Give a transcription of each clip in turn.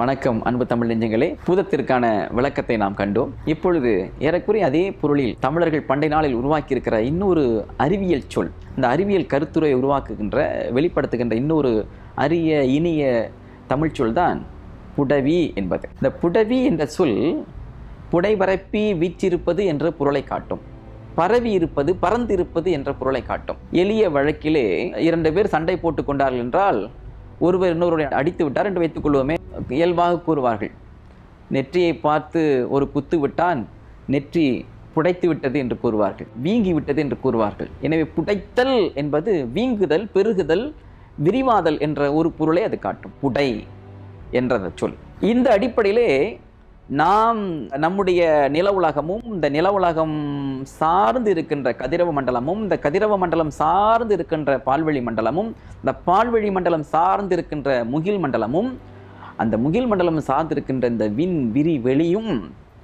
வணக்கம் அன்பு தமிழ் நெஞ்சங்களே பூதத்திற்கான விளக்கத்தை நாம் கண்டோம் இப்பொழுது ஏறக்குறைய அதே பொருளில் தமிழர்கள் பண்டை நாளில் உருவாக்கியிருக்கிற இன்னொரு அறிவியல் சொல் இந்த அறிவியல் கருத்துரையை உருவாக்குகின்ற வெளிப்படுத்துகின்ற இன்னொரு அரிய இனிய தமிழ் சொல் தான் புடவி என்பது இந்த புடவி என்ற சொல் புடைபரப்பி வீச்சிருப்பது என்ற பொருளை காட்டும் பரவி இருப்பது பறந்திருப்பது என்ற பொருளை காட்டும் எளிய வழக்கிலே இரண்டு பேர் சண்டை போட்டுக் கொண்டார்கள் என்றால் ஒருவர் இன்னொருவரை அடித்து விட்டார் என்று வைத்துக் கொள்வோமே இயல்பாக கூறுவார்கள் நெற்றியை பார்த்து ஒரு குத்து விட்டான் நெற்றி புடைத்து விட்டது என்று கூறுவார்கள் வீங்கி விட்டது என்று கூறுவார்கள் எனவே புடைத்தல் என்பது வீங்குதல் பெருகுதல் விரிவாதல் என்ற ஒரு பொருளை அது காட்டும் புடை என்ற அந்த சொல் இந்த அடிப்படையிலே நாம் நம்முடைய நில உலகமும் இந்த நில உலகம் சார்ந்து இருக்கின்ற கதிரவ மண்டலமும் இந்த கதிரவ மண்டலம் சார்ந்து இருக்கின்ற பால்வெளி மண்டலமும் இந்த பால்வெளி மண்டலம் சார்ந்து இருக்கின்ற முகில் மண்டலமும் அந்த முகில் மண்டலம் சார்ந்திருக்கின்ற இந்த விண் விரி வெளியும்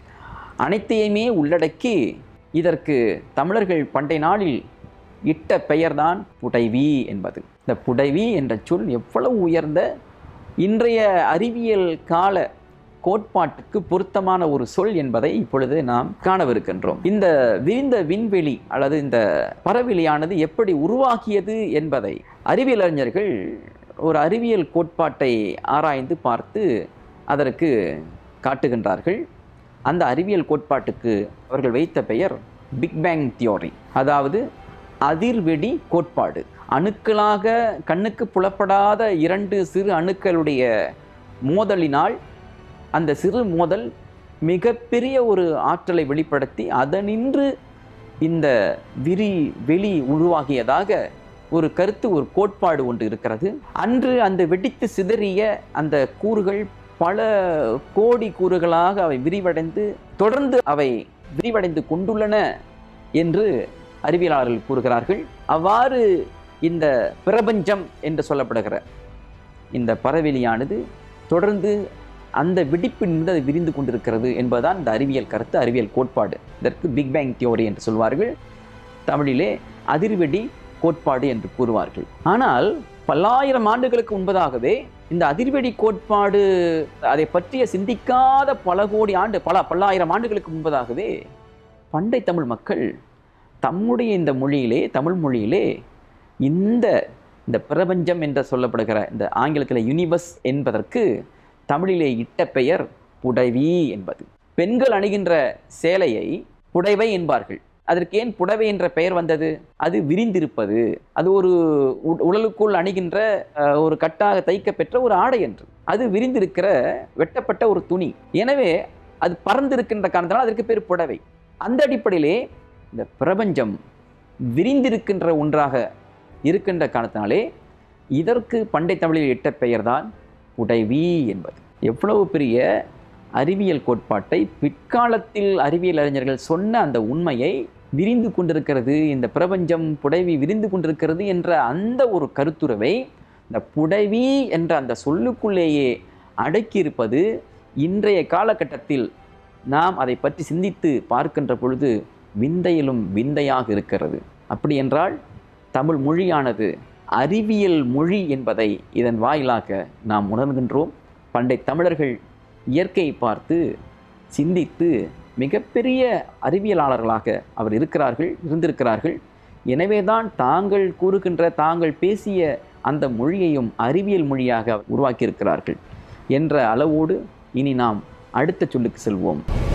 அனைத்தையுமே உள்ளடக்கி இதற்கு தமிழர்கள் பண்டை நாளில் இட்ட பெயர்தான் புடைவி என்பது இந்த புடைவி என்ற சொல் எவ்வளவு உயர்ந்த இன்றைய அறிவியல் கால கோட்பாட்டுக்கு பொருத்தமான ஒரு சொல் என்பதை இப்பொழுது நாம் காணவிருக்கின்றோம் இந்த விரிந்த விண்வெளி அல்லது இந்த பறவெளியானது எப்படி உருவாகியது என்பதை அறிவியல் அறிஞர்கள் ஒரு அறிவியல் கோட்பாட்டை ஆராய்ந்து பார்த்து அதற்கு காட்டுகின்றார்கள் அந்த அறிவியல் கோட்பாட்டுக்கு அவர்கள் வைத்த பெயர் பிக் பேங் தியோரி அதாவது அதிர்வெடி கோட்பாடு அணுக்களாக கண்ணுக்கு புலப்படாத இரண்டு சிறு அணுக்களுடைய மோதலினால் அந்த சிறு மோதல் மிகப்பெரிய ஒரு ஆற்றலை வெளிப்படுத்தி அதனின்று இந்த விரி வெளி உருவாகியதாக ஒரு கருத்து ஒரு கோட்பாடு ஒன்று இருக்கிறது அன்று அந்த வெடித்து சிதறிய அந்த கூறுகள் பல கோடி கூறுகளாக அவை விரிவடைந்து தொடர்ந்து அவை விரிவடைந்து கொண்டுள்ளன என்று அறிவியலாளர்கள் கூறுகிறார்கள் அவ்வாறு இந்த பிரபஞ்சம் என்று சொல்லப்படுகிற இந்த பறவெளியானது தொடர்ந்து அந்த வெடிப்பிலிருந்து அது விரிந்து கொண்டிருக்கிறது என்பதுதான் இந்த அறிவியல் கருத்து அறிவியல் கோட்பாடு இதற்கு பிக் பேங் தியோரி என்று சொல்வார்கள் தமிழிலே அதிர்வெடி கோட்பாடு என்று கூறுவார்கள் ஆனால் பல்லாயிரம் ஆண்டுகளுக்கு முன்பதாகவே இந்த அதிர்வெடி கோட்பாடு அதை பற்றிய சிந்திக்காத பல கோடி ஆண்டு பல பல்லாயிரம் ஆண்டுகளுக்கு முன்பதாகவே பண்டை தமிழ் மக்கள் தம்முடைய இந்த மொழியிலே தமிழ் மொழியிலே இந்த இந்த பிரபஞ்சம் என்று சொல்லப்படுகிற இந்த ஆங்கிலத்தில் யூனிவர்ஸ் என்பதற்கு தமிழிலே இட்ட பெயர் புடைவி என்பது பெண்கள் அணிகின்ற சேலையை புடைவை என்பார்கள் அதற்கு ஏன் புடவை என்ற பெயர் வந்தது அது விரிந்திருப்பது அது ஒரு உ- உடலுக்குள் அணிகின்ற அஹ், ஒரு கட்டாக தைக்க பெற்ற ஒரு ஆடை என்று அது விரிந்திருக்கிற வெட்டப்பட்ட ஒரு துணி எனவே அது பறந்திருக்கின்ற காரணத்தினால் அதற்கு பேர் புடவை அந்த அடிப்படையிலே இந்த பிரபஞ்சம் விரிந்திருக்கின்ற ஒன்றாக இருக்கின்ற காரணத்தினாலே இதற்கு பண்டை தமிழில் இட்ட பெயர்தான் புடைவி என்பது எவ்வளவு பெரிய அறிவியல் கோட்பாட்டை பிற்காலத்தில் அறிவியல் அறிஞர்கள் சொன்ன அந்த உண்மையை விரிந்து கொண்டிருக்கிறது இந்த பிரபஞ்சம் புடைவி விரிந்து கொண்டிருக்கிறது என்ற அந்த ஒரு கருத்துறவை இந்த புடைவி என்ற அந்த சொல்லுக்குள்ளேயே அடக்கியிருப்பது இன்றைய காலகட்டத்தில் நாம் அதை பற்றி சிந்தித்து பார்க்கின்ற பொழுது விந்தையிலும் விந்தையாக இருக்கிறது அப்படி என்றால் தமிழ் மொழியானது அறிவியல் மொழி என்பதை இதன் வாயிலாக நாம் உணர்கின்றோம் பண்டை தமிழர்கள் இயற்கையை பார்த்து சிந்தித்து மிகப்பெரிய அறிவியலாளர்களாக அவர் இருக்கிறார்கள் இருந்திருக்கிறார்கள் எனவேதான் தாங்கள் கூறுகின்ற தாங்கள் பேசிய அந்த மொழியையும் அறிவியல் மொழியாக உருவாக்கியிருக்கிறார்கள் என்ற அளவோடு இனி நாம் அடுத்த சொல்லுக்கு செல்வோம்